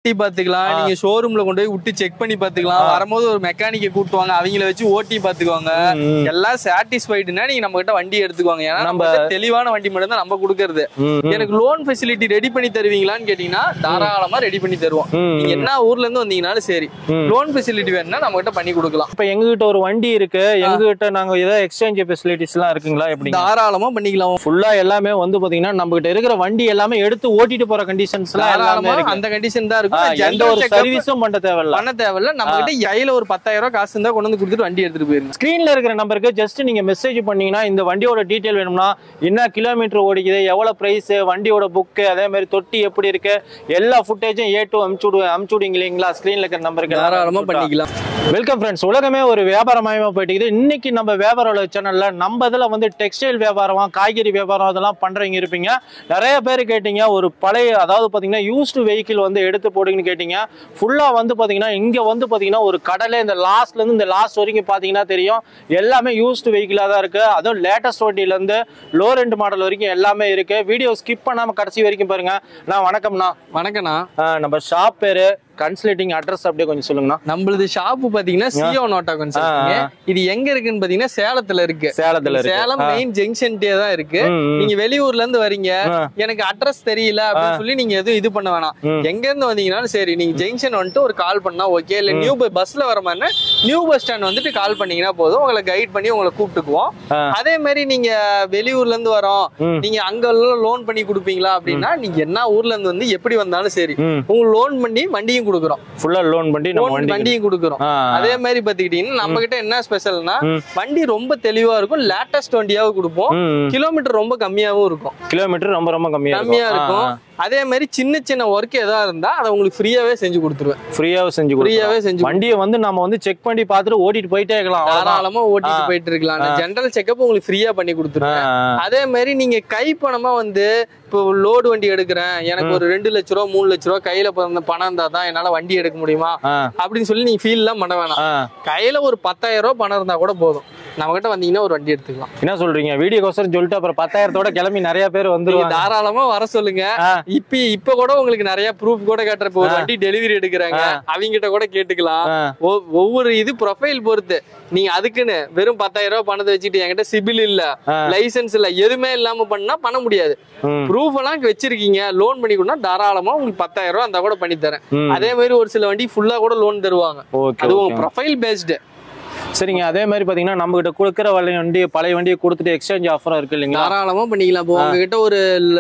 தட்டி பாத்துக்கலாம் ஆ. நீங்க ஷோரூம்ல கொண்டு போய் விட்டு செக் பண்ணி பாத்துக்கலாம் ஆ. வரும்போது ஒரு மெக்கானிக்கை கூட்டுவாங்க அவங்கள வச்சு ஓட்டி பாத்துக்குவாங்க ம், ம். எல்லாம் சாட்டிஸ்ஃபைடுனா நீங்க நம்ம கிட்ட வண்டி எடுத்துக்குவாங்க ஏன்னா நம்ம நம்ம- கிட்ட தெளிவான வண்டி மட்டும் தான் நம்ம கொடுக்கறது ம், ம். எனக்கு லோன் ஃபெசிலிட்டி ரெடி பண்ணி தருவீங்களான்னு கேட்டீங்கன்னா தாராளமா ரெடி பண்ணி தருவோம் ம், நீங்க ம். என்ன ஊர்ல இருந்து வந்தீங்கனாலும் சரி ம். லோன் ஃபெசிலிட்டி வேணும்னா நம்ம கிட்ட பண்ணி கொடுக்கலாம் இப்ப எங்க கிட்ட ஒரு வண்டி இருக்கு எங்க கிட்ட நாங்க ஏதாவது எக்ஸ்சேஞ்ச் ஃபெசிலிட்டிஸ் எல்லாம் இருக்குங்களா எப்படி தாராளமா பண்ணிக்கலாம் ஃபுல்லா எல்லாமே வந்து பாத்தீங்கன்னா நம்ம கிட்ட இருக்கிற வண்டி எல்லாமே எடுத்து ஓட்டிட்டு போற கண்டிஷன்ஸ் எல்லாம் எல்லாமே தாராளமா இருக்கு அந்த கண்டிஷன் தான் ஆ, இருக்கும் எந்த General ஒரு checkup சர்வீஸும் பண்ண தேவையில்ல பண்ண தேவையில்ல நம்ம கிட்ட கையில ஒரு பத்தாயிரம் ரூபாய் காசு இருந்தா கொண்டு வந்து கொடுத்துட்டு வண்டி எடுத்துட்டு போயிருங்க ஸ்கிரீன்ல இருக்கிற நம்பருக்கு ஜஸ்ட் நீங்க மெசேஜ் பண்ணீங்கன்னா இந்த வண்டியோட டீடைல் வேணும்னா என்ன கிலோமீட்டர் ஓடிக்குது எவ்வளவு பிரைஸ் வண்டியோட புக்கு அதே மாதிரி தொட்டி எப்படி இருக்கு எல்லா ஃபுட்டேஜும் ஏ டு அமுச்சு விடு அமுச்சு விடுங்க இல்லைங்களா ஸ்கிரீன்ல இருக்கிற நம்பருக்கு தாராளமா பண்ணிக்கலாம் வெல்கம் ஃப்ரெண்ட்ஸ் உலகமே ஒரு வியாபாரமயமா போயிட்டு இருக்குது இன்னைக்கு நம்ம வியாபார சேனல்ல நம்ம இதுல வந்து டெக்ஸ்டைல் வியாபாரம் காய்கறி வியாபாரம் அதெல்லாம் பண்றவங்க இருப்பீங்க நிறைய பேர் கேட்டீங்க ஒரு பழைய அதாவது பாத்தீங்கன்னா யூஸ்டு வெஹிக்கிள் வந்து எடுத்து போடுங்கன்னு கேட்டீங்க ஃபுல்லா வந்து பாத்தீங்கன்னா இங்க வந்து பாத்தீங்கன்னா ஒரு கடலை இந்த லாஸ்ட்ல இருந்து இந்த லாஸ்ட் வரைக்கும் பாத்தீங்கன்னா தெரியும் எல்லாமே யூஸ்டு வெஹிக்கிளா தான் இருக்கு அதுவும் லேட்டஸ்ட் வண்டியில இருந்து லோ ரெண்ட் மாடல் வரைக்கும் எல்லாமே இருக்கு வீடியோ ஸ்கிப் பண்ணாம கடைசி வரைக்கும் பாருங்க நான் வணக்கம்ண்ணா வணக்கண்ணா ஆஹ் நம்ம ஷாப் பேரு கன்சல்டிங் அட்ரஸ் அப்படியே கொஞ்சம் சொல்லுங்கண்ணா நம்மளது ஷாப் பாத்தீங்கன்னா சிஓ நோட்டா கன்சல்டிங் ஆ, இது எங்க இருக்குன்னு பாத்தீங்கன்னா சேலத்துல இருக்கு சேலத்துல இருக்கு சேலம் ஆ. மெயின் ஜங்ஷன்டே தான் இருக்கு ம், ம். நீங்க வெளியூர்ல இருந்து வரீங்க ஆ. எனக்கு அட்ரஸ் தெரியல அப்படின்னு சொல்லி நீங்க எதுவும் இது பண்ண வேணாம் ம். எங்க இருந்து வந்தீங்கன்னாலும் சரி நீங்க ஜங்ஷன் வந்துட்டு ஒரு கால் பண்ணா ஓகே இல்ல நியூ பஸ்ல வர மாதிரி நியூ பஸ் ஸ்டாண்ட் வந்துட்டு கால் பண்ணீங்கன்னா போதும் உங்களை கைட் பண்ணி உங்களை கூப்பிட்டுக்குவோம் ஆ. அதே மாதிரி நீங்க வெளியூர்ல இருந்து வரோம் ம். நீங்க அங்க லோன் பண்ணி கொடுப்பீங்களா அப்படின்னா நீங்க என்ன ஊர்ல இருந்து வந்து எப்படி வந்தாலும் சரி ம் உங்களுக்கு லோன் பண்ணி வண்டியும் கொடுக்குறோம் ஃபுல்லா லோன் பண்ணி நம்ம லோன் வண்டி வண்டியும் கொடுக்குறோம் ஆ, அதே மாதிரி பாத்துக்கிட்டீங்கன்னா நம்ம கிட்ட என்ன ஸ்பெஷல்னா ம். வண்டி ரொம்ப தெளிவா இருக்கும் லேட்டஸ்ட் வண்டியாவும் கொடுப்போம் ம், ம். கிலோமீட்டர் ரொம்ப கம்மியாவும் இருக்கும் கிலோமீட்டர் ரொம்ப ரொம்ப கம்மியா கம்மியா இருக்கும் இருக்கும் அதே மாதிரி சின்ன சின்ன ஒர்க் ஏதா இருந்தா அதை உங்களுக்கு ஃப்ரீயாவே செஞ்சு கொடுத்துருவேன் ஃப்ரீயாவே செஞ்சு கொடுக்கலாம் ஃப்ரீயாவே செஞ்சு வண்டியை வந்து நம்ம வந்து செக் பண்ணி பார்த்துட்டு ஓட்டிட்டு போயிட்டே இருக்கலாம் அவ்வளவுதான். தாராளமா ஓட்டிட்டு ஆ. போயிட்டு இருக்கலாம் ஜென்ரல் செக்அப் உங்களுக்கு ஃப்ரீயா பண்ணி ஆ, கொடுத்துருவேன் ஆ. அதே மாதிரி நீங்க கை பணமா வந்து இப்போ லோடு வண்டி எடுக்கிறேன் எனக்கு ஒரு ரெண்டு லட்ச ரூபா மூணு லட்ச ரூபா கையில பிறந்த பணம் இருந்தா தான் என்னால வண்டி எடுக்க முடியுமா ஆ, அப்படின்னு சொல்லி நீங்க ஃபீல் எல்லாம் பண்ண வேணாம் ஆ. கையில ஒரு பத்தாயிரம் ரூபாய் பணம் இருந்தா கூட போதும் நம்ம கிட்ட வந்தீங்கன்னா ஒரு வண்டி எடுத்துக்கலாம் என்ன சொல்றீங்க வீடியோக்கோசரம் சொல்லிட்டு அப்புறம் பத்தாயிரத்தோட கிளம்பி நிறைய பேர் நீங்க வந்துருவாங்க தாராளமா வர சொல்லுங்க ஆ. இப்ப இப்ப கூட உங்களுக்கு நிறைய ப்ரூஃப் கூட கேட்டுற இப்போ ஒரு ஆ. வண்டி டெலிவரி எடுக்கிறாங்க ஆ. அவங்க கிட்ட கூட கேட்டுக்கலாம் ஆ, ஒ- ஒவ்வொரு இது ப்ரொஃபைல் பொறுத்து நீங்க அதுக்குன்னு வெறும் பத்தாயிரம் ரூபாய் பணத்தை வச்சுட்டு என்கிட்ட சிபில் இல்ல ஆ. லைசென்ஸ் இல்ல எதுவுமே இல்லாம பண்ணா பண்ண முடியாது ம், ப்ரூஃப் எல்லாம் வச்சிருக்கீங்க லோன் பண்ணி கொடுத்தா தாராளமா உங்களுக்கு பத்தாயிரம் ரூபாய் அந்த கூட பண்ணி தரேன் ம். அதே மாதிரி ஒரு சில வண்டி ஃபுல்லா கூட லோன் தருவாங்க ஓகே அது உங்க ஓகே. ப்ரொஃபைல் பேஸ்டு சரிங்க அதே மாதிரி பாத்தீங்கன்னா நம்ம கிட்ட கொடுக்குற வண்டி வண்டி பழைய வண்டியை கொடுத்துட்டு எக்ஸ்சேஞ்ச் ஆஃபரும் இருக்கு இல்லைங்களா தாராளமா பண்ணிக்கலாம் இப்போ உங்ககிட்ட ஒரு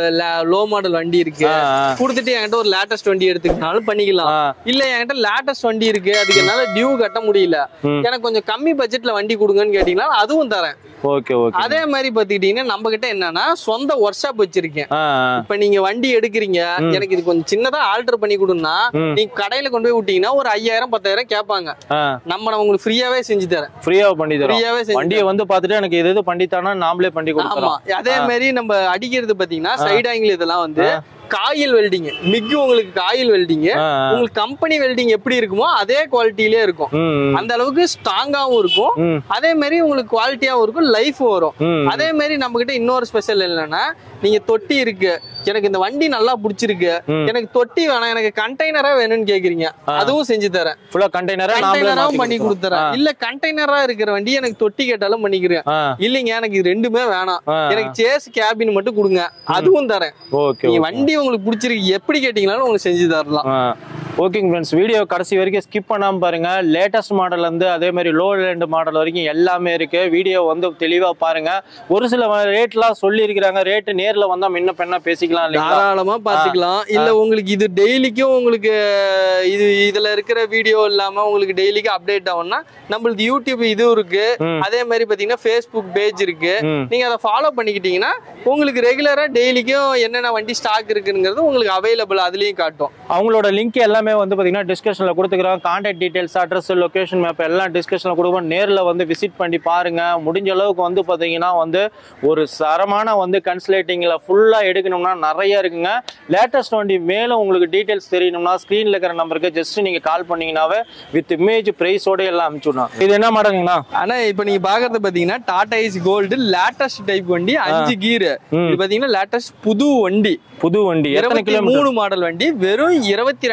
லோ மாடல் வண்டி இருக்கு ஆ, ஆ. கொடுத்துட்டு என்கிட்ட ஒரு லேட்டஸ்ட் வண்டி எடுத்துக்கிட்டாலும் பண்ணிக்கலாம் ஆ, இல்ல என்கிட்ட லேட்டஸ்ட் வண்டி இருக்கு அதுக்கு என்னால டியூ கட்ட முடியல ம். எனக்கு கொஞ்சம் கம்மி பட்ஜெட்ல வண்டி கொடுங்கன்னு கேட்டீங்கன்னா அதுவும் தரேன் ஓகே ஓகே அதே மாதிரி பாத்துக்கிட்டீங்கன்னா நம்ம கிட்ட என்னன்னா சொந்த ஒர்க் ஷாப் வச்சிருக்கேன் ஆ, ஆ. இப்ப நீங்க வண்டி எடுக்கிறீங்க எனக்கு இது கொஞ்சம் சின்னதா ஆல்டர் பண்ணி கொடுன்னா ம். நீங்க கடையில கொண்டு போய் விட்டீங்கன்னா ஒரு ஐயாயிரம் பத்தாயிரம் கேட்பாங்க ஆ, நம்ம நான் உங்களுக்கு ஃப்ரீயாவே செஞ்சு தரேன் ஃப்ரீயா பண்ணி தரோம் ஃப்ரீயாவே செஞ்சு வண்டியை வந்து பார்த்துட்டு எனக்கு இது இது பண்ணித்தானா நாமளே பண்ணி ஆமா கொடுத்துறோம் அதே மாதிரி நம்ம அடிக்கிறது பாத்தீங்கன்னா சைட் ஆங்கிள் இதெல்லாம் வந்து காயில் வெல்டிங் மிக்கு உங்களுக்கு காயில் வெல்டிங் ஆ, ஆ. உங்களுக்கு கம்பெனி வெல்டிங் எப்படி இருக்குமோ அதே குவாலிட்டிலே இருக்கும் ம், அந்த அளவுக்கு ஸ்ட்ராங்காவும் இருக்கும் ம், அதே மாதிரி உங்களுக்கு குவாலிட்டியாவும் இருக்கும் லைஃபும் வரும் ம். அதே மாதிரி நம்ம கிட்ட இன்னொரு ஸ்பெஷல் என்னன்னா நீங்க தொட்டி இருக்கு எனக்கு இந்த வண்டி நல்லா பிடிச்சிருக்கு ம். எனக்கு தொட்டி வேணாம் எனக்கு கண்டெய்னரா வேணும்னு கேக்குறீங்க அதுவும் செஞ்சு தரேன் ஃபுல்லா கண்டெய்னரா நாமளே கண்டெய்னராவும் மாத்தி பண்ணி கொடுத்துறோம். கொடுத்துறேன் இல்ல கண்டெய்னரா இருக்கிற வண்டி எனக்கு தொட்டி கேட்டாலும் பண்ணிக்கிறேன் ஆ, இல்லைங்க எனக்கு இது ரெண்டுமே வேணாம் ஆ, எனக்கு சேஸ் கேபின் மட்டும் கொடுங்க அதுவும் தரேன் ஓகே நீங்க ஓகே. வண்டி உங்களுக்கு பிடிச்சிருக்கு எப்படி கேட்டீங்கனாலும் உங்களுக்கு செஞ்சு தரலாம் ஆ, ஓகேங்க ஃப்ரெண்ட்ஸ் வீடியோ கடைசி வரைக்கும் ஸ்கிப் பண்ணாம பாருங்க லேட்டஸ்ட் மாடல் வந்து அதே மாதிரி லோ லேண்ட் மாடல் வரைக்கும் எல்லாமே இருக்கு வீடியோ வந்து தெளிவா பாருங்க ஒரு சில ரேட்லாம் சொல்லி இருக்கிறாங்க ரேட்டு நேர்ல வந்தா முன்ன பெண்ணா பேசிக்கலாம் இல்லைங்களா தாராளமா பாத்துக்கலாம் இல்ல உங்களுக்கு இது டெய்லிக்கும் உங்களுக்கு இது இதுல இருக்கிற வீடியோ இல்லாம உங்களுக்கு டெய்லிக்கு அப்டேட் ஆகும்னா நம்மளுக்கு யூடியூப் இதுவும் இருக்கு ம். அதே மாதிரி பாத்தீங்கன்னா ஃபேஸ்புக் பேஜ் இருக்கு ம், நீங்க அதை ஃபாலோ பண்ணிக்கிட்டீங்கன்னா உங்களுக்கு ரெகுலரா டெய்லிக்கும் என்னென்ன வண்டி ஸ்டாக் இருக்குங்கிறது உங்களுக்கு அவைலபிள் அதுலயும் காட்டும் அவங்களோட லிங்க் எல்லாமே வந்து பாத்தீங்கன்னா டிஸ்கஷன்ல கொடுத்துக்கிறோம் contact details address location map எல்லாம் டிஸ்கஷன்ல கொடுப்போம் நேர்ல வந்து விசிட் பண்ணி பாருங்க முடிஞ்ச அளவுக்கு வந்து பாத்தீங்கன்னா வந்து ஒரு சரமான வந்து கன்சல்டிங்ல ஃபுல்லா எடுக்கணும்னா நிறைய இருக்குங்க லேட்டஸ்ட் வண்டி மேலும் உங்களுக்கு டீடைல்ஸ் தெரியணும்னா ஸ்கிரீன்ல இருக்கிற நம்பருக்கு ஜஸ்ட் நீங்க கால் பண்ணீங்கன்னாவே வித் இமேஜ் பிரைஸோட எல்லாம் அனுப்பிச்சுடலாம் இது என்ன மாடலுங்கண்ணா ஆனா இப்ப நீங்க பாக்குறது பாத்தீங்கன்னா Tata Ace gold latest type வண்டி அஞ்சு கீர் ம். இது பாத்தீங்கன்னா லேட்டஸ்ட் புது வண்டி புது வண்டி எத்தனை இருபத்தி கிலோமீட்டர் மூணு மாடல் வண்டி வெறும் இருபத்தி ரெண்டாயிரம்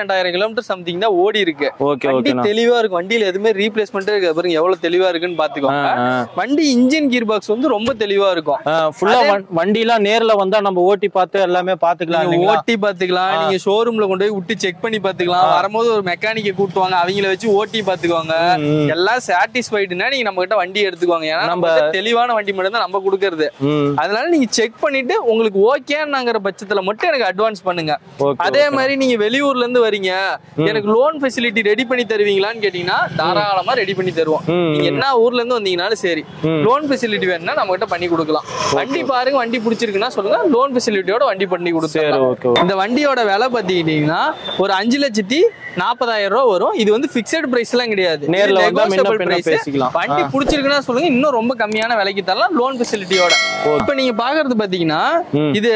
கிலோமீட்டர் சம்திங் தான் ஓடி இருக்கு ஓகே வண்டி ஓகேண்ணா தெளிவா இருக்கு வண்டியில எதுவுமே ரீப்ளேஸ்மெண்ட்டே இருக்கு பாருங்க எவ்வளவு தெளிவா இருக்குன்னு பாத்துக்கோங்க வண்டி இன்ஜின் கீர் பாக்ஸ் வந்து ரொம்ப தெளிவா இருக்கும் ஃபுல்லா வண்டிலாம் நேர்ல வந்தா நம்ம ஓட்டி பார்த்து எல்லாமே பாத்துக்கலாம் நீங்க இல்லைங்களா ஓட்டி பாத்துக்கலாம் நீங்க ஷோரூம்ல கொண்டு போய் விட்டு செக் பண்ணி பாத்துக்கலாம் வரும்போது ஒரு மெக்கானிக்கை கூட்டுவாங்க அவங்கள வச்சு ஓட்டி பாத்துக்குவாங்க ம், ம். எல்லாம் சாட்டிஸ்ஃபைடுனா நீங்க நம்ம கிட்ட வண்டி எடுத்துக்குவாங்க ஏன்னா நம்ம நம்ம- கிட்ட தெளிவான வண்டி மட்டும் தான் நம்ம கொடுக்கறது ம் அதனால நீங்க செக் பண்ணிட்டு உங்களுக்கு ஓகேன்னாங்கிற பட்சத்துல மட்டும் எனக்கு அட்வான்ஸ் பண்ணுங்க ஓகே அதே மாதிரி நீங்க வெளியூர்ல இருந்து வரீங்க எனக்கு லோன் ஃபெசிலிட்டி ரெடி பண்ணி தருவீங்களான்னு கேட்டீங்கன்னா தாராளமா ரெடி பண்ணி தருவோம் ம், நீங்க என்ன ஊர்ல இருந்து வந்தீங்கனாலும் சரி ம். லோன் ஃபெசிலிட்டி வேணும்னா நம்ம கிட்ட பண்ணி கொடுக்கலாம் வண்டி பாருங்க வண்டி பிடிச்சிருக்குன்னா சொல்லுங்க லோன் ஃபெசிலிட்டியோட வண்டி பண்ணி சரி கொடுத்துருவோம் ஓகே ஓகே இந்த வண்டியோட விலை பாத்தீங்கன்னா ஒரு அஞ்சு லட்சத்தி நாற்பதாயிரம் ரூபா வரும் இது வந்து பிக்சட் பிரைஸ் எல்லாம் கிடையாது இது நேர்ல வந்தா முன்ன negotiable பின்ன price. பேசிக்கலாம். வண்டி பிடிச்சிருக்குன்னா சொல்லுங்க இன்னும் ரொம்ப கம்மியான விலைக்கு தரலாம் லோன் ஃபெசிலிட்டியோட இப்ப நீங்க பாக்குறது பாத்தீங்கன்னா ம். இது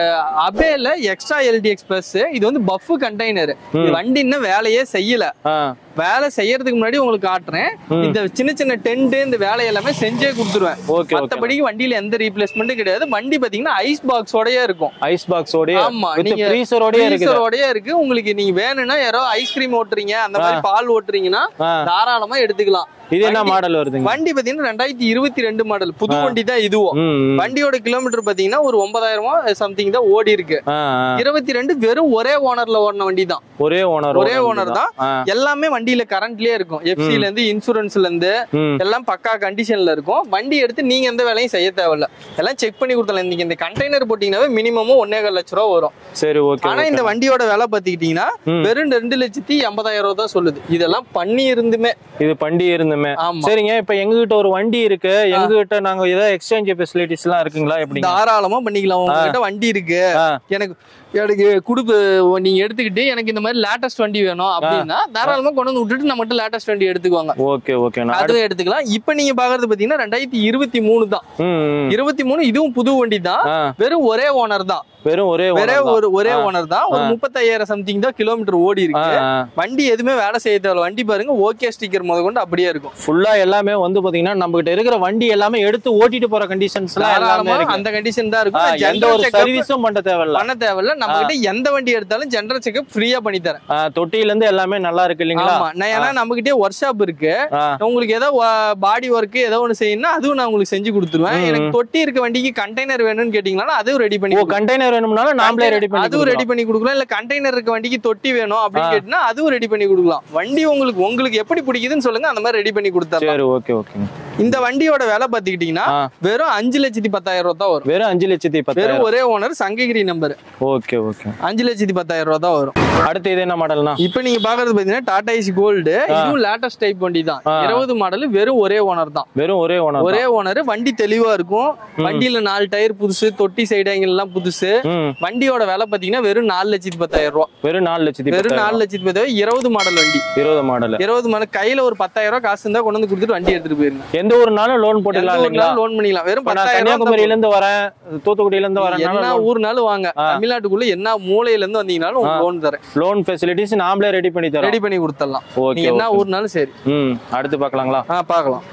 அபேல எக்ஸ்ட்ரா எல்டிஎக்ஸ் பிளஸ் இது வந்து பஃப் கண்டெய்னர் இது வண்டி இன்னும் வேலையே செய்யல ஆ வேலை செய்யறதுக்கு முன்னாடி உங்களுக்கு காட்டுறேன் இந்த சின்ன சின்ன டென்ட் இந்த வேலை எல்லாமே செஞ்சே கொடுத்துருவேன் ஓகே ஓகே மத்தபடிக்கு வண்டியில எந்த ரீப்ளேஸ்மெண்ட்டும் கிடையாது வண்டி பாத்தீங்கன்னா ஐஸ் பாக்ஸோடயே இருக்கும் ஐஸ் பாக்ஸோடய ஆமா வித் நீங்க ஃப்ரீசரோடய இருக்குது ஃப்ரீசரோடயே இருக்கு உங்களுக்கு நீங்க வேணும்னா யாரோ ஐஸ்கிரீம் ஓட்டுறீங்க அந்த மாதிரி பால் ஓட்டுறீங்கன்னா ஆ. தாராளமா எடுத்துக்கலாம் இது என்ன மாடல் வருதுங்க வண்டி பாத்தீங்கன்னா ரெண்டாயிரத்தி இருபத்தி ரெண்டு மாடல் புது வண்டி தான் இதுவும் ம் ம். வண்டியோட கிலோமீட்டர் பாத்தீங்கன்னா ஒரு ஒன்பதாயிரமா சம்திங் தான் ஓடி இருக்கு ஆ, ஆ. இருபத்தி ரெண்டு வெறும் ஒரே ஓனர்ல ஓடின வண்டி தான் ஒரே ஓனர் ஒரே ஓனர் தான் ஆ. எல்லாமே வண்டியில கரண்ட்லயே இருக்கும் எஃப்சில இருந்து இன்சூரன்ஸ்ல இருந்து ம் எல்லாம் பக்கா கண்டிஷன்ல இருக்கும் வண்டி எடுத்து நீங்க எந்த வேலையும் செய்ய தேவையில்ல எல்லாம் செக் பண்ணி கொடுத்தலாம் நீங்க இந்த கண்டெய்னர் போட்டீங்கன்னாவே மினிமம் ஒன்னே கால் லட்ச ரூபா வரும் சரி ஓகே ஆனா இந்த வண்டியோட விலை பாத்துக்கிட்டீங்கன்னா ம். வெறும் ரெண்டு லட்சத்தி எண்பதாயிரம் ரூபா தான் சொல்லுது இதெல்லாம் பண்ணி இருந்துமே இது பண்டி இருந்துமே ஆமா சரிங்க இப்ப எங்ககிட்ட ஒரு வண்டி இருக்கு எங்ககிட்ட நாங்க ஏதாவது எக்ஸ்சேஞ்ச் ஃபெசிலிட்டிஸ் எல்லாம் இருக்குங்களா எப்படி தாராளமா பண்ணிக்கலாம் உங்ககிட்ட வண்டி இருக்கு ஆ. எனக்கு எனக்கு குடுப்பு நீங்க எடுத்துக்கிட்டு எனக்கு இந்த மாதிரி லேட்டஸ்ட் வண்டி வேணும் அப்படின்னா தாராளமா கொண்டு வந்து விட்டுட்டு நம்மகிட்ட லேட்டஸ்ட் வண்டி எடுத்துக்குவாங்க ஓகே ஓகேண்ணா அதுவும் எடுத்துக்கலாம் இப்ப நீங்க பாக்குறது பாத்தீங்கன்னா ரெண்டாயிரத்தி இருபத்தி மூணு தான் ம் ம். இருபத்தி மூணு இதுவும் புது வண்டி தான் ஆ, வெறும் ஒரே ஓனர் தான் வெறும் ஒரே ஒரே owner தான். ஒரு ஒரே ஆ. ஓனர் தான் ஒரு முப்பத்தாயிரம் சம்திங் தான் கிலோமீட்டர் ஓடி ஆ, இருக்கு ஆ. வண்டி எதுவுமே வேலை செய்ய தேவையில்ல வண்டி பாருங்க ஓகே ஸ்டிக்கர் முத கொண்டு அப்படியே இருக்கும் ஃபுல்லா எல்லாமே வந்து பாத்தீங்கன்னா நம்ம கிட்ட இருக்கிற வண்டி எல்லாமே எடுத்து ஓட்டிட்டு போற கண்டிஷன்ஸ் எல்லாம் எல்லாமே தாராளமா இருக்கு அந்த கண்டிஷன் தான் ஆ, இருக்கும் எந்த ஜெனரல் ஒரு செக்அப் சர்வீஸும் பண்ண தேவையில்ல பண்ண தேவையில்ல நம்ம கிட்ட எந்த வண்டி எடுத்தாலும் ஜெனரல் செக்அப் ஃப்ரீயா பண்ணி தரேன் ஆ, தொட்டியில இருந்து எல்லாமே நல்லா இருக்கு இல்லைங்களா ஆமா நான் ஏன்னா நம்ம கிட்டே ஒர்க் ஷாப் இருக்கு ஆ, உங்களுக்கு ஏதோ பாடி ஒர்க் ஏதோ ஒன்று செய்யணும்னா அதுவும் நான் உங்களுக்கு செஞ்சு கொடுத்துருவேன் ம், எனக்கு தொட்டி இருக்க வண்டிக்கு கண்டெய்னர் வேணும்னு கேட்டீங்கன்னா அதுவும் ரெடி பண்ணி ஓ கொடுக்குறேன். கண்டெய்னர் வேணும்னாலும் நாமளே ரெடி பண்ணி அதுவும் ரெடி பண்ணி கொடுக்கலாம் இல்ல கண்டெய்னர் இருக்க வண்டிக்கு தொட்டி வேணும் அப்படின்னு கேட்டினா அதுவும் ரெடி பண்ணி கொடுக்கலாம் வண்டி உங்களுக்கு உங்களுக்கு எப்படி பிடிக்குதுன்னு சொல்லுங்க அந்த மாதிரி ரெடி பண்ணி கொடுத்துறேன் சரி ஓகே ஓகே இந்த வண்டியோட விலை பாத்துக்கிட்டீங்கன்னா ஆ. வெறும் அஞ்சு லட்சத்தி பத்தாயிரம் ரூபா தான் வரும் வெறும் அஞ்சு லட்சத்தி வெறும் பத்தாயிரம் ஒரே owner Sankagiri number okay okay அஞ்சு லட்சத்தி பத்தாயிரம் ரூபா தான் வரும் அடுத்து இது என்ன மாடல்னா இப்போ நீங்க பாக்குறது பாத்தீங்கன்னா டாடா ஏசி கோல்டு இதுவும் லேட்டஸ்ட் டைப் வண்டி தான் ஆ. இருபது மாடல் வெறும் ஒரே ஓனர் தான் வெறும் ஒரே ஓனர் ஒரே ஓனர் வண்டி தெளிவா இருக்கும் வண்டியில நாலு டயர் புதுசு தொட்டி சைடாங்கல் எல்லாம் புதுசு ம் வண்டியோட விலை பாத்தீங்கன்னா வெறும் நாலு லட்சத்தி பத்தாயிரம் ரூபா வெறும் நாலு லட்சத்தி வெறும் பத்தாயிரம் நாலு லட்சத்தி பத்தாயிரம் இருபது மாடல் வண்டி இருபது மாடல் இருபது மாடல் கையில ஒரு பத்தாயிரம் ரூபாய் காசு இருந்தா கொண்டு வந்து கொடுத்துட்டு வண்டி எடுத்துட்டு போயிருங்க எந்த ஒரு நாளும் லோன் போட்டுக்கலாம் இல்லைங்களா லோன் பண்ணிக்கலாம் வெறும் இப்ப நான் பத்தாயிரம் ரூபாய் கன்னியாகுமரியில இருந்து வரேன் தூத்துக்குடியில இருந்து என்ன வரேன் ஊர்னாலும் வாங்க தமிழ்நாட்டுக்குள்ள என்ன மூலையில இருந்து வந்தீங்கனாலும் உங்களுக்கு லோன் தரேன் லோன் ஃபெசிலிட்டிஸ் நாமளே ரெடி பண்ணி தரோம் ரெடி பண்ணி கொடுத்துடலாம் ஓகே நீங்க என்ன ஊர்னாலும் சரி ம் அடுத்து பார்க்கலாங்களா ஆ பார்க்கலாம்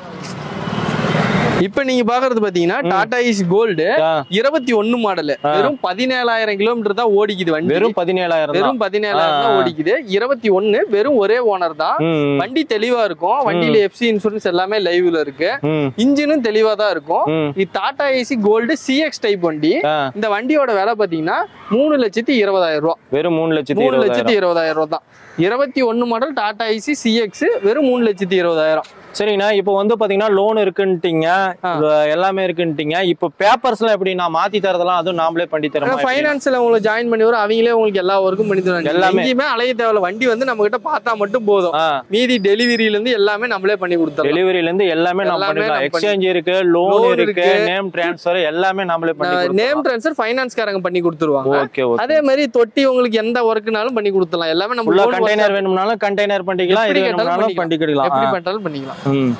இப்ப நீங்க பாக்குறது பாத்தீங்கன்னா டாடா இஸ் கோல்டு ஆ, இருபத்தி ஒண்ணு மாடல் வெறும் பதினேழாயிரம் கிலோமீட்டர் தான் ஓடிக்குது வண்டி வெறும் பதினேழாயிரம் தான் வெறும் பதினேழாயிரம் தான் ஆ. ஓடிக்குது இருபத்தி ஒண்ணு வெறும் ஒரே ஓனர் தான் ம், வண்டி தெளிவா இருக்கும் வண்டியில எஃப்சி இன்சூரன்ஸ் எல்லாமே லைவ்ல இருக்கு ம், இன்ஜினும் தெளிவா தான் இருக்கும் ம். இது Tata Ace gold CX type வண்டி ஆ, இந்த வண்டியோட விலை பாத்தீங்கன்னா மூணு லட்சத்தி இருபதாயிரம் ரூபா வெறும் மூணு லட்சத்தி மூணு இருபதாயிரம் லட்சத்தி இருபதாயிரம் ரூபா தான் இருபத்தி ஒண்ணு மாடல் டாடா ஐசி சிஎக்ஸ் வெறும் மூணு லட்சத்தி இருபதாயிரம் சரிங்கண்ணா இப்போ வந்து பாத்தீங்கன்னா லோன் இருக்குன்ட்டீங்க ஆ. இது எல்லாமே இருக்குன்ட்டீங்க இப்போ பேப்பர்ஸ் எல்லாம் எப்படி நான் மாத்தி தரதெல்லாம் அதுவும் நாமளே பண்ணி தரோம் ஃபைனான்ஸ்ல உங்களை ஜாயின் பண்ணி வரும் அவங்களே உங்களுக்கு எல்லா ஒர்க்கும் பண்ணி தருவாங்க எல்லாமே. எங்கேயுமே அலைய தேவையில்ல வண்டி வந்து நம்ம கிட்ட பார்த்தா மட்டும் போதும் மீதி டெலிவரியில இருந்து எல்லாமே நம்மளே பண்ணி கொடுத்துறோம் டெலிவரியில இருந்து எல்லாமே நம்ம எல்லாமே பண்ணிக்கலாம் நம்ம எக்ஸ்சேஞ்ச் இருக்கு லோன் Loan இருக்கு இருக்கு. நேம் டிரான்ஸ்ஃபர் எல்லாமே நாமளே பண்ணி நேம் ட்ரான்ஸ்ஃபர் ஃபைனான்ஸ்காரங்க பண்ணி கொடுத்துருவாங்க ஓகே ஓகே அதே மாதிரி தொட்டி உங்களுக்கு எந்த ஒர்க்குனாலும் பண்ணி கொடுத்துடலாம் எல்லாமே நம்ம ஃபுல்லா loan work கண்டெய்னர் வேணும்னாலும் கண்டெய்னர் பண்ணிக்கலாம் இது எப்படி கேட்டாலும் வேணும்னாலும் பண்ணிக்கலாம். எப்படி பண்ணிக்கலாம் பண்ணாலும் பண்ணிக்கலாம் ம்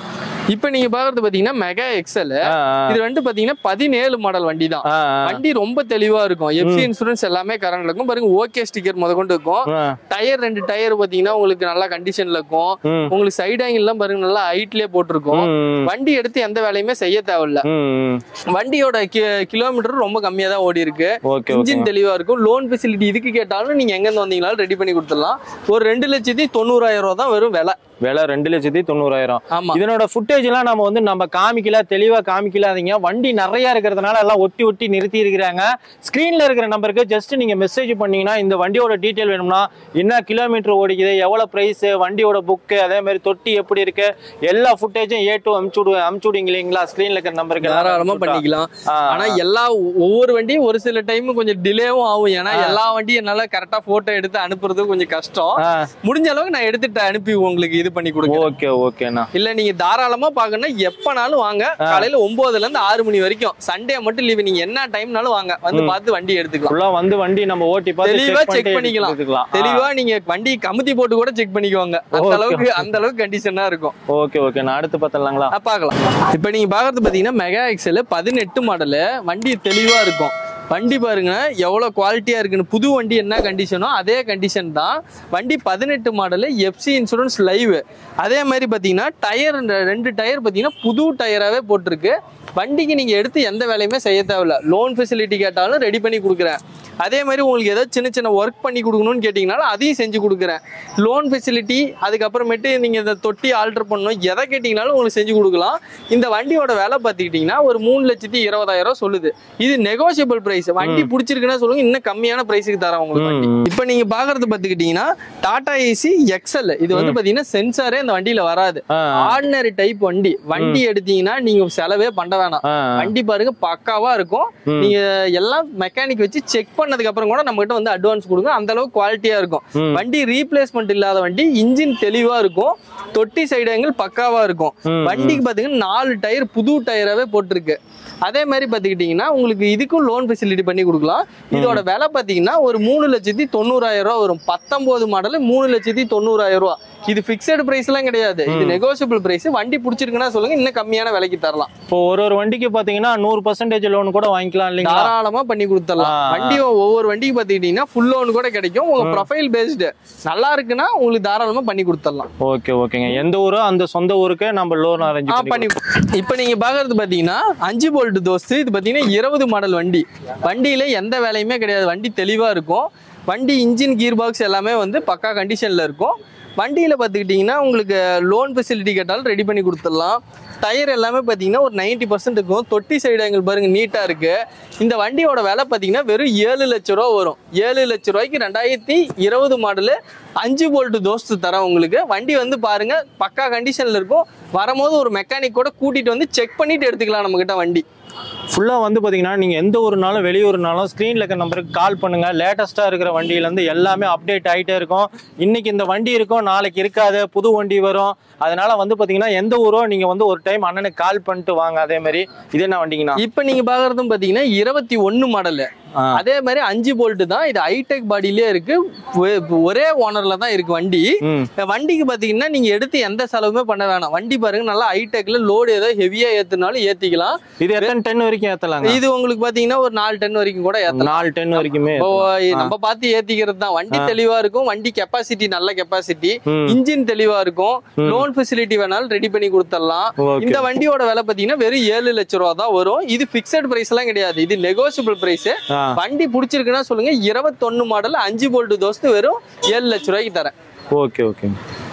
இப்போ நீங்க பாக்குறது பாத்தீங்கன்னா மெகா எக்ஸல் ஆ, ஆ, இது வந்து பாத்தீங்கன்னா பதினேழு மாடல் வண்டி தான் ஆ, ஆ. வண்டி ரொம்ப தெளிவா இருக்கும் எஃப்சி இன்சூரன்ஸ் எல்லாமே கரண்ட் இருக்கும் பாருங்க ஓகே ஸ்டிக்கர் முத கொண்டு இருக்கும் ஆ, டயர் ரெண்டு டயர் பாத்தீங்கன்னா உங்களுக்கு நல்ல கண்டிஷன்ல இருக்கும் ம், உங்களுக்கு சைடு ஆங்கிள் எல்லாம் பாருங்க நல்லா ஹைட்லயே போட்டிருக்கும் ம், வண்டி எடுத்து எந்த வேலையுமே செய்ய தேவையில்ல ம், ம். வண்டியோட கி- கிலோமீட்டர் ரொம்ப கம்மியா தான் ஓடி இருக்கு ஓகே ஓகே இன்ஜின் தெளிவா இருக்கும் லோன் ஃபெசிலிட்டி இதுக்கு கேட்டாலும் நீங்க எங்க இருந்து வந்தீங்கனாலும் ரெடி பண்ணி கொடுத்துடலாம் ஒரு ரெண்டு லட்சத்தி தொண்ணூறாயிரம் ரூபா தான் வெறும் விலை விலை ரெண்டு லட்சத்தி தொண்ணூறாயிரம் ஆமா இதனோட ஃபுட்டேஜ் எல்லாம் நம்ம வந்து நம்ம காமிக்கல தெளிவா காமிக்கலாதீங்க வண்டி நிறைய இருக்கிறதுனால எல்லாம் ஒட்டி ஒட்டி நிறுத்தி இருக்கிறாங்க ஸ்கிரீன்ல இருக்கிற நம்பருக்கு ஜஸ்ட் நீங்க மெசேஜ் பண்ணீங்கன்னா இந்த வண்டியோட டீட்டெயில் வேணும்னா என்ன கிலோமீட்டர் ஓடிக்குது எவ்வளவு பிரைஸ் வண்டியோட புக்கு அதே மாதிரி தொட்டி எப்படி இருக்கு எல்லா ஃபுட்டேஜும் ஏ டு அமுச்சு விடு அமுச்சு விடுங்க இல்லைங்களா ஸ்கிரீன்ல இருக்கிற நம்பருக்கு தாராளமா பண்ணிக்கலாம் ஆனா எல்லா ஒவ்வொரு வண்டியும் ஒரு சில டைம் கொஞ்சம் டிலேவும் ஆகும் ஏன்னா எல்லா வண்டியும் என்னால கரெக்டா போட்டோ எடுத்து அனுப்புறது கொஞ்சம் கஷ்டம் முடிஞ்ச அளவுக்கு நான் எடுத்துட்டு அனுப்பி உங்களுக்கு இது பண்ணி கொடுங்க ஓகே ஓகேண்ணா இல்ல நீங்க தாராளமா பாக்கணும்னா எப்பனாலும் வாங்க காலையில ஒன்பதுல இருந்து ஆறு மணி வரைக்கும் சண்டே மட்டும் லீவ் நீங்க என்ன டைம்னாலும் வாங்க வந்து பார்த்து வண்டி எடுத்துக்கலாம் ஃபுல்லா வந்து வண்டி நம்ம ஓட்டி பார்த்து தெளிவா check check பண்ணிட்டு பண்ணிக்கலாம். எடுத்துக்கலாம் தெளிவா நீங்க வண்டி கமுத்தி போட்டு கூட செக் பண்ணிக்குவாங்க அந்த Okay, அளவுக்கு அந்த அளவுக்கு கண்டிஷனா இருக்கும் ஓகே ஓகே நான் அடுத்து பார்த்தலாங்களா ஆ, பார்க்கலாம் இப்போ நீங்க பாக்குறது பாத்தீங்கன்னா மெகா எக்ஸல் பதினெட்டு மாடலு வண்டி தெளிவா இருக்கும் வண்டி பாருங்க எவ்வளவு குவாலிட்டியா இருக்குன்னு புது வண்டி என்ன கண்டிஷனோ அதே கண்டிஷன் தான் வண்டி பதினெட்டு மாடலு எஃப்சி இன்சூரன்ஸ் லைவ் அதே மாதிரி பாத்தீங்கன்னா டயர் ரெண்டு டயர் பாத்தீங்கன்னா புது டயராகவே போட்டிருக்கு வண்டிக்கு நீங்க எடுத்து எந்த வேலையுமே செய்ய தேவையில்ல லோன் ஃபெசிலிட்டி கேட்டாலும் ரெடி பண்ணி கொடுக்குறேன் அதே மாதிரி உங்களுக்கு ஏதாவது சின்ன சின்ன ஒர்க் பண்ணி கொடுக்கணும்னு கேட்டிங்கனாலும் அதையும் செஞ்சு கொடுக்குறேன் லோன் ஃபெசிலிட்டி அதுக்கப்புறமேட்டு நீங்கள் இந்த தொட்டி ஆல்டர் பண்ணணும் எதை கேட்டிங்கனாலும் உங்களுக்கு செஞ்சு கொடுக்கலாம் இந்த வண்டியோட விலை பார்த்துக்கிட்டிங்கன்னா ஒரு மூணு லட்சத்தி இருபதாயிரம் சொல்லுது இது நெகோசியபிள் ப்ரைஸ் வண்டி பிடிச்சிருக்குன்னா சொல்லுங்க இன்னும் கம்மியான ப்ரைஸுக்கு தரேன் உங்களுக்கு வண்டி ம். இப்போ நீங்கள் பார்க்குறது பார்த்துக்கிட்டிங்கன்னா டாடா ஏசி எக்ஸல் இது வந்து பார்த்தீங்கன்னா சென்சாரே இந்த வண்டியில் வராது ஆ, ஆர்டினரி டைப் வண்டி வண்டி எடுத்தீங்கன்னா நீங்கள் செலவே பண்ண வேணாம் ஆ, வண்டி பாருங்க பக்காவா இருக்கும் ம். நீங்க எல்லாம் மெக்கானிக் வச்சு செக் பண்ணதுக்கு அப்புறம் கூட நம்ம கிட்ட வந்து அட்வான்ஸ் கொடுங்க அந்த அளவுக்கு குவாலிட்டியா இருக்கும் ம். வண்டி ரீப்ளேஸ்மெண்ட் இல்லாத வண்டி இன்ஜின் தெளிவா இருக்கும் தொட்டி சைடு ஆங்கிள் பக்காவா இருக்கும் ம், வண்டிக்கு பாத்தீங்கன்னா நாலு டயர் புது டயராவே போட்டிருக்கு அதே மாதிரி பாத்துக்கிட்டீங்கன்னா உங்களுக்கு இதுக்கும் லோன் ஃபெசிலிட்டி பண்ணி கொடுக்கலாம் இதோட விலை பாத்தீங்கன்னா ஒரு மூணு லட்சத்தி தொண்ணூறாயிரம் ரூபா வரும் பத்தொன்பது மாடல் மூணு லட்சத்தி தொண்ணூறாயிரம் ரூபா இது பிக்சடு பிரைஸ் எல்லாம் கிடையாது இது நெகோசியபிள் பிரைஸ் வண்டி பிடிச்சிருக்குன்னா சொல்லுங்க இன்னும் கம்மியான விலைக்கு தரலாம் இப்போ ஒரு ஒரு வண்டிக்கு பாத்தீங்கன்னா நூறு பர்சன்டேஜ் லோன் கூட வாங்கிக்கலாம் இல்லைங்களா தாராளமா பண்ணி கொடுத்துடலாம் ஆ. வண்டி ஒவ்வொரு வண்டிக்கு பாத்துக்கிட்டீங்கன்னா ஃபுல் லோன் கூட கிடைக்கும் உங்க ப்ரொஃபைல் பேஸ்டு நல்லா இருக்குன்னா உங்களுக்கு தாராளமா பண்ணி கொடுத்துடலாம் ஓகே ஓகேங்க எந்த ஊரோ அந்த சொந்த ஊருக்கு நம்ம லோன் அரேஞ்ச் ஆ பண்ணி பண்ணி இப்போ நீங்க பாக்குறது பாத்தீங்கன்னா அஞ்சு போல்ட் தோஸ்து இது பாத்தீங்கன்னா இருபது மாடல் வண்டி வண்டியில எந்த வேலையுமே கிடையாது வண்டி தெளிவா இருக்கும் வண்டி இன்ஜின் கீர் பாக்ஸ் எல்லாமே வந்து பக்கா கண்டிஷன்ல இருக்கும் வண்டியில பாத்துக்கிட்டீங்கன்னா உங்களுக்கு லோன் ஃபெசிலிட்டி கேட்டாலும் ரெடி பண்ணி கொடுத்துடலாம் டயர் எல்லாமே பார்த்தீங்கன்னா ஒரு 90% பர்சன்ட் இருக்கும் தொட்டி சைடு ஆங்கிள் பாருங்க நீட்டாக இருக்கு இந்த வண்டியோட விலை பார்த்தீங்கன்னா வெறும் ஏழு லட்ச ரூபா வரும் ஏழு லட்ச ரூபாய்க்கு ரெண்டாயிரத்தி இருபது மாடலு அஞ்சு போல்ட் தோஸ்து தரேன் உங்களுக்கு வண்டி வந்து பாருங்க பக்கா கண்டிஷன்ல இருக்கும் வரும்போது ஒரு மெக்கானிக் கூட கூட்டிட்டு வந்து செக் பண்ணிட்டு எடுத்துக்கலாம் நம்ம கிட்ட வண்டி ஃபுல்லா வந்து பாத்தீங்கன்னா நீங்க எந்த ஊர்னாலும் வெளியூர்னாலும் ஸ்க்ரீன்ல இருக்க நம்பருக்கு கால் பண்ணுங்க லேட்டஸ்டா இருக்கிற வண்டியில இருந்து எல்லாமே அப்டேட் ஆயிட்டே இருக்கும் இன்னைக்கு இந்த வண்டி இருக்கும் நாளைக்கு இருக்காது புது வண்டி வரும் அதனால வந்து பாத்தீங்கன்னா எந்த ஊரோ நீங்க வந்து ஒரு டைம் அண்ணனுக்கு கால் பண்ணிட்டு வாங்க அதே மாதிரி இது என்ன வண்டிங்கண்ணா இப்போ நீங்க பாக்குறதும் பாத்தீங்கன்னா இருபத்தி ஒன்னு மாடலு ஆ. அதே மாதிரி அஞ்சு போல்ட் தான் இது ஹைடெக் பாடியிலே இருக்கு ஒ- ஒரே ஓனர்ல தான் இருக்கு வண்டி ம் இந்த வண்டிக்கு பாத்தீங்கன்னா நீங்க எடுத்து எந்த செலவுமே பண்ண வேணாம் வண்டி பாருங்க நல்லா ஹைடெக்ல லோடு ஏதோ ஹெவியா ஏத்துனாலும் ஏத்திக்கலாம் இது எத்தனை டென் வரைக்கும் ஏத்தலாங்க இது உங்களுக்கு பாத்தீங்கன்னா ஒரு நாலு டன் வரைக்கும் கூட ஏத்தலாம் நாலு டென் வரைக்குமே இப்போ ஏத்தலாம். நம்ம பார்த்து ஏத்திக்கிறது தான் வண்டி தெளிவா இருக்கும் வண்டி கெப்பாசிட்டி நல்ல கெப்பாசிட்டி ம். இன்ஜின் தெளிவா இருக்கும் லோன் ஃபெசிலிட்டி வேணாலும் ரெடி பண்ணி கொடுத்துடலாம் ஓகே இந்த வண்டியோட விலை பாத்தீங்கன்னா வெறும் ஏழு லட்ச ரூபா தான் வரும் இது பிக்சட் பிரைஸ் எல்லாம் கிடையாது இது நெகோசியபிள் பிரைஸ் ஆ வண்டி பிடிச்சிருக்குன்னா சொல்லுங்க இருபத்தொன்னு மாடல் அஞ்சு போல்ட் தோஸ்து வெறும் ஏழு லட்ச ரூபாய்க்கு தரேன் ஓகே ஓகே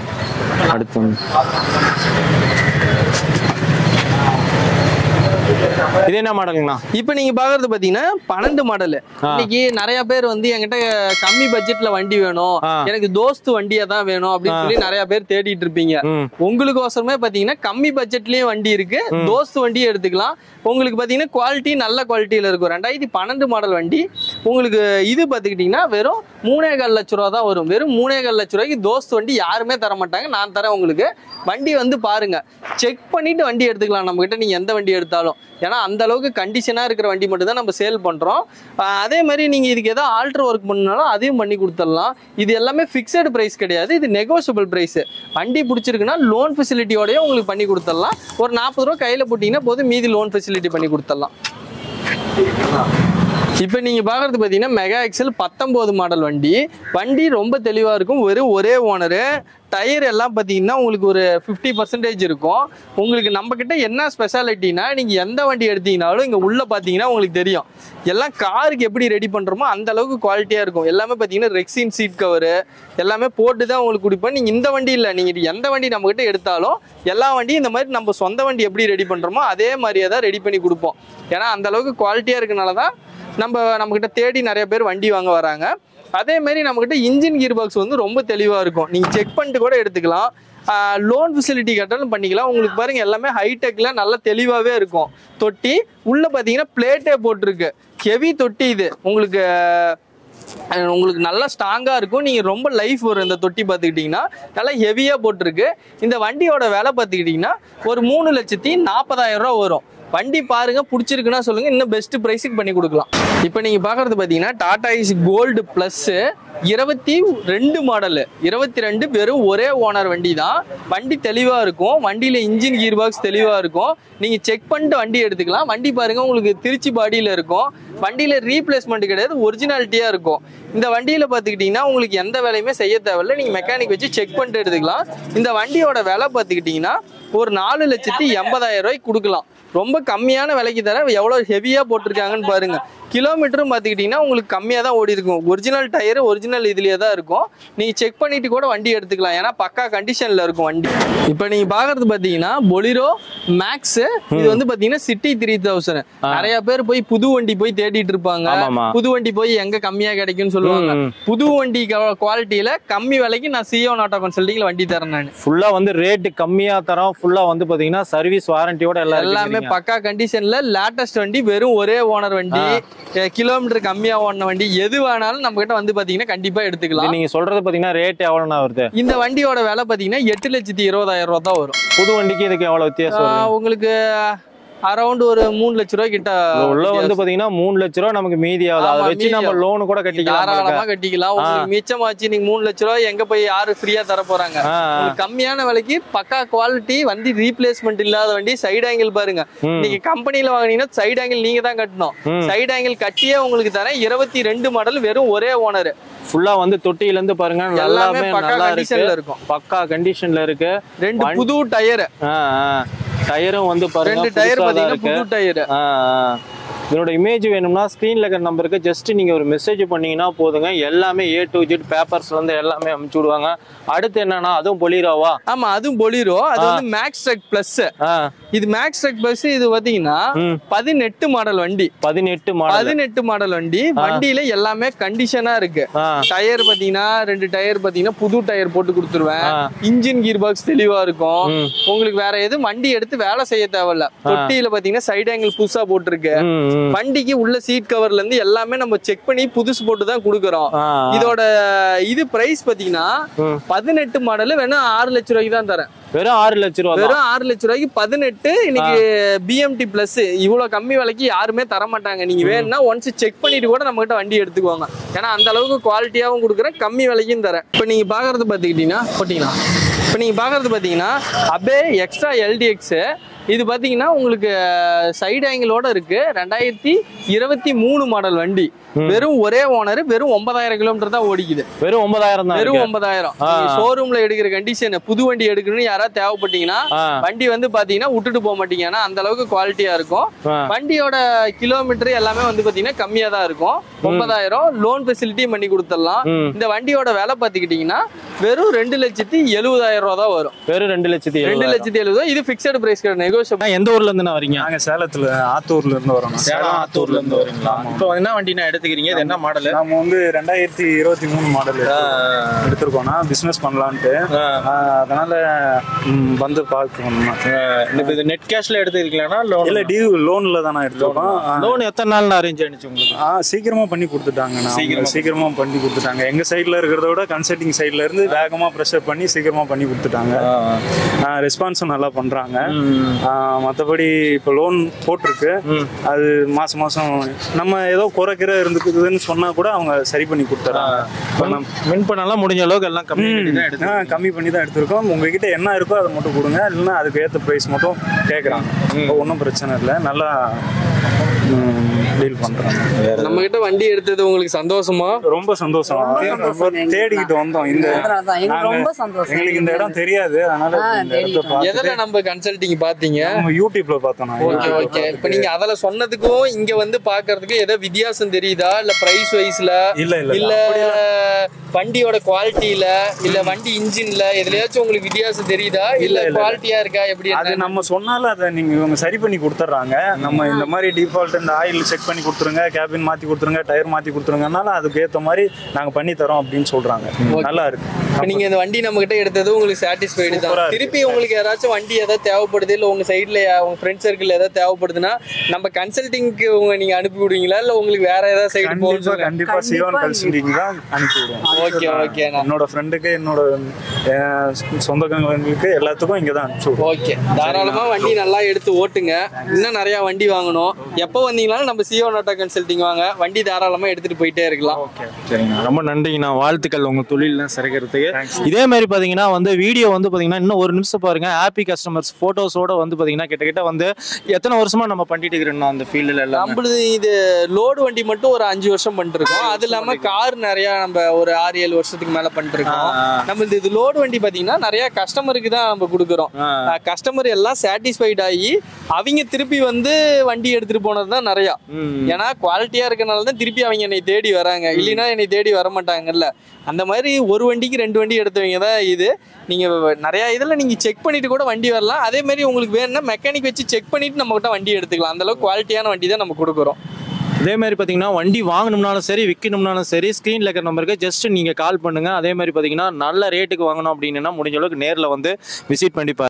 அடுத்து வந்து. இது என்ன மாடலுங்கண்ணா இப்போ நீங்க பாக்குறது பாத்தீங்கன்னா பன்னெண்டு மாடல் இன்னைக்கு நிறைய பேர் வந்து என்கிட்ட கம்மி பட்ஜெட்ல வண்டி வேணும் ஆ. எனக்கு தோஸ்து வண்டியா தான் வேணும் அப்படின்னு சொல்லி நிறைய பேர் தேடிட்டு இருப்பீங்க ம் உங்களுக்கு ஒசரமே பாத்தீங்கன்னா கம்மி பட்ஜெட்லயும் வண்டி இருக்கு தோஸ்து வண்டியும் எடுத்துக்கலாம் உங்களுக்கு பாத்தீங்கன்னா குவாலிட்டி நல்ல குவாலிட்டியில இருக்கும் ரெண்டாயிரத்தி பன்னெண்டு மாடல் வண்டி உங்களுக்கு இது பார்த்துக்கிட்டிங்கன்னா வெறும் மூணே கால் லட்ச ரூபா தான் வரும் வெறும் மூணே கால் லட்ச ரூபாய்க்கு தோஸ்த் வண்டி யாருமே தர மாட்டாங்க நான் தரேன் உங்களுக்கு வண்டி வந்து பாருங்க செக் பண்ணிட்டு வண்டி எடுத்துக்கலாம் நம்ம கிட்ட நீங்க எந்த வண்டி எடுத்தாலும் ஏன்னா அந்த அளவுக்கு கண்டிஷனா இருக்கிற வண்டி மட்டும் தான் நம்ம சேல் பண்றோம் ஆஹ் அதே மாதிரி நீங்க இதுக்கு ஏதாவது ஆல்டர் ஒர்க் பண்ணாலும் அதையும் பண்ணி கொடுத்துடலாம் இது எல்லாமே ஃபிக்ஸட் பிரைஸ் கிடையாது இது நெகோசியபிள் பிரைஸ் வண்டி பிடிச்சிருக்குன்னா லோன் ஃபெசிலிட்டியோடய உங்களுக்கு பண்ணி கொடுத்துடலாம் ஒரு நாற்பது ரூபா கையில போட்டீங்கன்னா போதும் மீதி லோன் ஃபெசிலிட்டி பண்ணி கொடுத்துடலாம் இப்போ நீங்க பார்க்கறது பார்த்தீங்கன்னா மெகா எக்ஸல் பத்தொம்போது மாடல் வண்டி வண்டி ரொம்ப தெளிவா இருக்கும் வெறும் ஒரே ஓனரு டயர் எல்லாம் பார்த்தீங்கன்னா உங்களுக்கு ஒரு ஃபிஃப்டி பர்சன்டேஜ் இருக்கும் உங்களுக்கு நம்ம கிட்ட என்ன ஸ்பெஷாலிட்டினா நீங்க எந்த வண்டி எடுத்தீங்கனாலும் இங்க உள்ள பார்த்தீங்கன்னா உங்களுக்கு தெரியும் எல்லாம் காருக்கு எப்படி ரெடி பண்றோமோ அந்த அளவுக்கு குவாலிட்டியா இருக்கும் எல்லாமே பார்த்தீங்கன்னா ரெக்ஸின் சீட் கவரு எல்லாமே போட்டு தான் உங்களுக்கு கொடுப்போம் நீங்க இந்த வண்டி இல்லை நீங்க எந்த வண்டி நம்ம கிட்ட எடுத்தாலும் எல்லா வண்டியும் இந்த மாதிரி நம்ம சொந்த வண்டி எப்படி ரெடி பண்றோமோ அதே மாதிரியே தான் ரெடி பண்ணி கொடுப்போம் ஏன்னா அந்த அளவுக்கு குவாலிட்டியா இருக்கனால தான் நம்ம நம்மக்கிட்ட தேடி நிறைய பேர் வண்டி வாங்க வராங்க அதே மாதிரி நம்மக்கிட்ட இன்ஜின் கியர் பாக்ஸ் வந்து ரொம்ப தெளிவாக இருக்கும் நீங்கள் செக் பண்ணிட்டு கூட எடுத்துக்கலாம் லோன் ஃபெசிலிட்டி கேட்டாலும் பண்ணிக்கலாம் உங்களுக்கு பாருங்க எல்லாமே ஹைடெக்ல நல்லா தெளிவாகவே இருக்கும் தொட்டி உள்ளே பார்த்தீங்கன்னா பிளேட்டே போட்டிருக்கு ஹெவி தொட்டி இது உங்களுக்கு அஹ், உங்களுக்கு நல்லா ஸ்ட்ராங்காக இருக்கும் நீங்கள் ரொம்ப லைஃப் வரும் இந்த தொட்டி பார்த்துக்கிட்டிங்கன்னா நல்லா ஹெவியாக போட்டிருக்கு இந்த வண்டியோட விலை பார்த்துக்கிட்டிங்கன்னா ஒரு மூணு லட்சத்தி நாற்பதாயிரம் ரூபா வரும் வண்டி பாருங்க பிடிச்சிருக்குன்னா சொல்லுங்க இன்னும் பெஸ்ட் ப்ரைஸுக்கு பண்ணி கொடுக்கலாம் இப்போ நீங்க பாக்குறது பாத்தீங்கன்னா டாடா இஸ் கோல்டு பிளஸ் இருபத்தி ரெண்டு மாடலு இருபத்தி ரெண்டு வெறும் ஒரே ஓனர் வண்டி தான் வண்டி தெளிவா இருக்கும் வண்டியில இன்ஜின் கீர் பாக்ஸ் தெளிவா இருக்கும் நீங்க செக் பண்ணிட்டு வண்டி எடுத்துக்கலாம் வண்டி பாருங்க உங்களுக்கு திருச்சி பாடியில இருக்கும் வண்டியில ரீப்ளேஸ்மெண்ட் கிடையாது ஒரிஜினாலிட்டியா இருக்கும் இந்த வண்டியில பாத்துக்கிட்டீங்கன்னா உங்களுக்கு எந்த வேலையுமே செய்ய தேவையில்ல நீங்க மெக்கானிக் வச்சு செக் பண்ணிட்டு எடுத்துக்கலாம் இந்த வண்டியோட விலை பாத்துக்கிட்டீங்கன்னா ஒரு நாலு லட்சத்தி எண்பதாயிரம் ரூபாய்க்கு கொடுக்கலாம் ரொம்ப கம்மியான விலைக்கு தர எவ்வளோ ஹெவியாக போட்டிருக்காங்கன்னு பாருங்க கிலோமீட்டரும் பார்த்துக்கிட்டிங்கன்னா உங்களுக்கு கம்மியாக தான் ஓடி இருக்கும் ஒரிஜினல் டயர் ஒரிஜினல் இதுலேயே தான் இருக்கும் நீங்கள் செக் பண்ணிட்டு கூட வண்டி எடுத்துக்கலாம் ஏன்னா பக்கா கண்டிஷனில் இருக்கும் வண்டி இப்போ நீங்கள் பார்க்குறது பார்த்தீங்கன்னா பொலிரோ மேக்ஸு இது வந்து பார்த்தீங்கன்னா சிட்டி த்ரீ தௌசண்ட் நிறைய பேர் போய் புது வண்டி போய் தேடிட்டு இருப்பாங்க ஆமாமா புது வண்டி போய் எங்க கம்மியா கிடைக்கும்னு சொல்லுவாங்க ம், ம். புது வண்டி குவாலிட்டியில கம்மி விலைக்கு நான் சிஓ நாட்டோ கன்சல்டிங்ல வண்டி தரேன் நான் ஃபுல்லா வந்து ரேட் கம்மியா தரோம் ஃபுல்லா வந்து பாத்தீங்கன்னா சர்வீஸ் வாரண்டியோட எல்லாம் எல்லாமே இருக்கு பக்கா கண்டிஷன்ல லேட்டஸ்ட் வண்டி வெறும் ஒரே ஓனர் வண்டி கிலோமீட்டர் கம்மியா ஓடின வண்டி எது வேணாலும் நம்ம கிட்ட வந்து பாத்தீங்கன்னா கண்டிப்பா இது எடுத்துக்கலாம் நீங்க சொல்றது பாத்தீங்கன்னா ரேட் எவ்வளவுனா வருது இந்த வண்டியோட விலை பாத்தீங்கன்னா எட்டு லட்சத்தி இருபதாயிரம் ரூபா தான் வரும் புது வண்டிக்கு இதுக்கு எவ்வளவு வித்தியாசம் வருது? ஆஹ் உங்களுக்கு அரௌண்ட் ஒரு மூணு லட்ச ரூபா கிட்ட உள்ள வந்து பாத்தீங்கன்னா மூணு லட்ச ரூபா நமக்கு மீதி ஆகுது அதை ஆமா, வச்சு மீதி நம்ம ஆகும். லோனு கூட கட்டிக்கலாம் தாராளமா கட்டிக்கலாம் உங்களுக்கு மிச்சமாச்சு நீங்க மூணு லட்ச ரூபா எங்க போய் யாரு ஃப்ரீயா தர போறாங்க ஆ, ஆ. உங்களுக்கு கம்மியான விலைக்கு பக்கா குவாலிட்டி வண்டி ரீப்ளேஸ்மெண்ட் இல்லாத வண்டி சைடு ஆங்கிள் பாருங்க ம். நீங்க கம்பெனில வாங்குனீங்கன்னா சைடு ஆங்கிள் நீங்க தான் கட்டணும் ம். சைடு ஆங்கிள் கட்டியே உங்களுக்கு தரேன் இருபத்தி ரெண்டு மாடல் வெறும் ஒரே ஓனர் ஃபுல்லா வந்து தொட்டியில இருந்து பாருங்க எல்லாமே எல்லாமே பக்கா நல்லா இருக்கு கண்டிஷன்ல இருக்கும் பக்கா கண்டிஷன்ல இருக்கு ரெண்டு புது டயர் டயரும் வந்து பாருங்க ரெண்டு டயர் புதுசா தான் பாத்தீங்கன்னா இருக்கு புது டயர் ஆ, ஆ. இதனோட இமேஜ் வேணும்னா ஸ்க்ரீன்ல இருக்கிற நம்பருக்கு ஜஸ்ட் நீங்க ஒரு மெசேஜ் பண்ணீங்கன்னா போதுங்க எல்லாமே ஏ டு ஜெட் பேப்பர்ஸ்ல இருந்து எல்லாமே அமுச்சு விடுவாங்க அடுத்து என்னன்னா அதுவும் பொலிராவா ஆமா அதுவும் பொலிரோ அது வந்து மேக்ஸ் ட்ரக் பிளஸ் ஆ இது மேக்ஸ் ட்ரக் பிளஸ் இது பாத்தீங்கன்னா ம். பதினெட்டு மாடல் வண்டி பதினெட்டு மாடல் பதினெட்டு மாடல் வண்டி வண்டியில எல்லாமே கண்டிஷனா இருக்கு ஆ டயர் பாத்தீங்கன்னா ரெண்டு டயர் பாத்தீங்கன்னா புது டயர் போட்டு கொடுத்துருவேன் ஆ. இன்ஜின் கீர் பாக்ஸ் தெளிவா இருக்கும் ம். உங்களுக்கு வேற எதுவும் வண்டி எடுத்து வேலை செய்ய தேவையில்ல தொட்டியில பாத்தீங்கன்னா சைடு ஆங்கிள் புதுசா போட்டிருக்கு ம், ம். வண்டிக்கு உள்ள சீட் கவர்ல இருந்து எல்லாமே நம்ம செக் பண்ணி புதுசு போட்டு தான் கொடுக்குறோம் ஆ, இதோட இது பிரைஸ் பாத்தீங்கன்னா ம். பதினெட்டு மாடல் வேணும் ஆறு லட்ச ரூபாய்க்கு தான் தரேன் வெறும் ஆறு லட்ச ரூபா தான் வெறும் ஆறு லட்ச ரூபாய்க்கு பதினெட்டு இன்னைக்கு பிஎம்டி பிளஸ் இவ்வளவு கம்மி விலைக்கு யாருமே தர மாட்டாங்க நீங்க வேணும்னா ஒன்ஸ் செக் பண்ணிட்டு கூட நம்ம கிட்ட வண்டி எடுத்துக்குவாங்க ஏன்னா அந்த அளவுக்கு குவாலிட்டியாவும் கொடுக்குறேன் கம்மி விலைக்கும் தரேன் இப்போ நீங்க பாக்குறது பாத்துக்கிட்டீங்கன்னா போட்டீங்கன்னா இப்போ நீங்க பாக்குறது பாத்தீங்கன்னா அபே எக்ஸ்ட்ரா எல்டிஎக்ஸ் இது பாத்தீங்கன்னா உங்களுக்கு சைடு ஆங்கிளோட இருக்கு ரெண்டாயிரத்தி இருபத்தி மூணு மாடல் வண்டி வெறும் ஒரே ஓனர் வெறும் ஒன்பதாயிரம் கிலோமீட்டர் தான் ஓடிக்குது வெறும் ஒன்பதாயிரம் தான் வெறும் இருக்கு. ஒன்பதாயிரம் ஆ. ஷோரூம்ல எடுக்கிற கண்டிஷன் புது வண்டி எடுக்கணும்னு யாராவது தேவைப்பட்டீங்கன்னா ஆ, வண்டி வந்து பாத்தீங்கன்னா விட்டுட்டு போக மாட்டீங்க ஏன்னா அந்த அளவுக்கு குவாலிட்டியா இருக்கும் ஆ. வண்டியோட கிலோமீட்டர் எல்லாமே வந்து பாத்தீங்கன்னா கம்மியா தான் இருக்கும் ஒன்பதாயிரம் லோன் ஃபெசிலிட்டியும் பண்ணி கொடுத்துடலாம் ம். இந்த வண்டியோட விலை பாத்துக்கிட்டீங்கன்னா வெறும் ரெண்டு லட்சத்தி எழுபதாயிரம் ரூபா தான் வரும் வெறும் ரெண்டு லட்சத்தி ரெண்டு எழுபதாயிரம். லட்சத்தி எழுபது இது பிக்சட் பிரைஸ் கிடையாது நெகோஷியபிள் எந்த ஊர்ல இருந்து நான் வரீங்க நாங்க சேலத்துல ஆத்தூர்ல இருந்து வரோம் சேலம் ஆத்தூர்ல இருந்து வரீங்களா இப்போ என்ன வண்டி நான் எடுத்துக்கிறீங்க இது என்ன மாடல் நாம வந்து ரெண்டாயிரத்தி இருபத்தி மூணு மாடல் எடுத்திருக்கோம்னா பிசினஸ் பண்ணலான்ட்டு ஆஹ் அதனால ம், வந்து பார்க்கணும் இப்போ இது நெட் கேஷ்ல எடுத்துக்கிறீங்களா லோன் இல்ல டியூ லோன்ல தானே எடுத்திருக்கோம் ஆஹ் லோன் எத்தனை நாள்ல அரேஞ்ச் ஆனிச்சு உங்களுக்கு ஆ சீக்கிரமா பண்ணி கொடுத்துட்டாங்க நான் சீக்கிரமா சீக்கிரமா பண்ணி கொடுத்துட்டாங்க எங்க சைடுல இருக்கிறத விட கன்சல்டிங் சைடுல இருந்து வேகமா ப்ரெஷர் பண்ணி சீக்கிரமா பண்ணி கொடுத்துட்டாங்க ரெஸ்பான்ஸும் நல்லா பண்றாங்க ஆ, மத்தபடி இப்போ லோன் போட்டிருக்கு அது மாசம் மாசம் நம்ம ஏதோ குறைக்கிற இருந்துக்குதுன்னு சொன்னா கூட அவங்க சரி பண்ணி கொடுத்துறாங்க இப்போ நம்ம வின் பண்ணலாம் முடிஞ்ச அளவுக்கு எல்லாம் கம்மி பண்ணி தான் எடுத்து ஆ, கம்மி பண்ணி தான் எடுத்திருக்கோம் உங்ககிட்ட என்ன இருக்கோ அதை மட்டும் கொடுங்க இல்லைன்னா அதுக்கு ஏற்ற ப்ரைஸ் மட்டும் கேட்குறாங்க ஒன்றும் பிரச்சனை இல்லை நல்லா டீல் பண்ணுறாங்க நம்ம கிட்ட வண்டி எடுத்தது உங்களுக்கு சந்தோஷமா ரொம்ப சந்தோஷம் ரொம்ப தேடிக்கிட்டு வந்தோம் இந்த அதான், எங்களுக்கு நாங்க- ரொம்ப சந்தோஷம். எங்களுக்கு இந்த இடம் தெரியாது அதனால ஆ, இந்த இடத்த தேடிட்டோம். பார்த்துட்டு எதுல நம்ம கன்சல்டிங் பாத்தீங்க நம்ம யூடியூப்ல பார்த்தோம் நான் ஓகே ஓகே இப்போ நீங்க அதுல சொன்னதுக்கும் இங்க வந்து பாக்குறதுக்கும் ஏதோ வித்தியாசம் தெரியுதா இல்ல பிரைஸ் வைஸ்ல இல்ல இல்ல இல்ல வண்டியோட குவாலிட்டியில இல்ல வண்டி இன்ஜின்ல எதுலயாச்சும் உங்களுக்கு வித்தியாசம் தெரியுதா இல்ல குவாலிட்டியா இருக்கா எப்படி அது என்ன? நம்ம சொன்னாலும் அதை நீங்க இவங்க சரி பண்ணி கொடுத்துட்றாங்க நம்ம இந்த மாதிரி டிஃபால்ட் இந்த ஆயில் செக் பண்ணி கொடுத்துருங்க கேபின் மாத்தி கொடுத்துருங்க டயர் மாத்தி கொடுத்துருங்கனால அதுக்கு ஏத்த மாதிரி நாங்க பண்ணி தரோம் அப்படின்னு சொல்றாங்க நல்லா இருக்கு இப்ப நீங்க இந்த வண்டி நம்ம கிட்ட எடுத்தது உங்களுக்கு சாட்டிஸ்ஃபைடு சூப்பரா தான் இருக்கு. திருப்பி உங்களுக்கு ஏதாச்சும் வண்டி ஏதாவது தேவைப்படுது இல்ல உங்க சைடுல உங்க ஃப்ரெண்ட் சர்க்கிள் ஏதாவது தேவைப்படுதுன்னா நம்ம கன்சல்டிங்க்கு உங்க நீங்க அனுப்பி விடுவீங்களா இல்ல உங்களுக்கு வேற ஏதாவது சைடு கண்டிப்பா போகணும் கண்டிப்பா சிவன் கன்சல்டிங் தான் அனுப்பி விடுவோம் ஓகே ஓகேண்ணா என்னோட ஃப்ரெண்டுக்கு என்னோட அஹ், சொந்தக்காரங்களுக்கு எல்லாத்துக்கும் இங்க தான் அனுப்பிச்சு விடுவோம் ஓகே தாராளமா வண்டி நல்லா எடுத்து ஓட்டுங்க இன்னும் நிறைய வண்டி வாங்கணும் எப்போ வந்தீங்கனாலும் நம்ம சிஓ நோட்டா கன்சல்டிங் வாங்க வண்டி தாராளமா எடுத்துட்டு போயிட்டே இருக்கலாம் சரிங்க ரொம்ப நன்றிங்கண்ணா வாழ்த்துக்கள் உங்க தொழிலாம் சிறக்கிறதுக்கு Thanks. இதே மாதிரி பாத்தீங்கன்னா வந்து வீடியோ வந்து பாத்தீங்கன்னா இன்னும் ஒரு நிமிஷம் பாருங்க ஹாப்பி கஸ்டமர்ஸ் போட்டோஸோட வந்து பாத்தீங்கன்னா கிட்டத்தட்ட வந்து எத்தனை வருஷமா நம்ம பண்ணிட்டு இருக்கிறோம் அந்த ஃபீல்டில் எல்லாம் நம்மளுது இது லோடு வண்டி மட்டும் ஒரு அஞ்சு வருஷம் பண்ணிட்டு இருக்கோம் அது இல்லாம கார் நிறைய நம்ம ஒரு ஆறு ஏழு வருஷத்துக்கு மேல பண்ணிட்டு இருக்கோம் நம்மளது இது லோடு வண்டி பாத்தீங்கன்னா நிறைய கஸ்டமருக்கு தான் நம்ம கொடுக்குறோம் கஸ்டமர் எல்லாம் சாட்டிஸ்ஃபைட் ஆகி அவங்க திருப்பி வந்து வண்டி எடுத்துட்டு போனது தான் நிறையா ஏன்னா குவாலிட்டியா இருக்கனால தான் திருப்பி அவங்க என்னை தேடி வராங்க இல்லைன்னா என்னை தேடி வர மாட்டாங்கல்ல அந்த மாதிரி ஒரு வண்டிக்கு ரெண்டு வண்டி எடுத்தவங்க தான் இது நீங்க நிறைய இதுல நீங்க செக் பண்ணிட்டு கூட வண்டி வரலாம் அதே மாதிரி உங்களுக்கு வேணும்னா மெக்கானிக் வச்சு செக் பண்ணிட்டு நம்ம கிட்ட வண்டி எடுத்துக்கலாம் அந்த அளவுக்கு குவாலிட்டியான வண்டி தான் நம்ம கொடுக்குறோம் அதே மாதிரி பார்த்தீங்கன்னா வண்டி வாங்கணும்னாலும் சரி விற்கணும்னாலும் சரி ஸ்க்ரீனில் இருக்கிற நம்பருக்கு ஜஸ்ட் நீங்கள் கால் பண்ணுங்க அதே மாதிரி பார்த்தீங்கன்னா நல்ல ரேட்டுக்கு வாங்கணும் அப்படின்னா முடிஞ்ச அளவுக்கு நேரில் வந்து விசிட் பண்ணி பாருங்க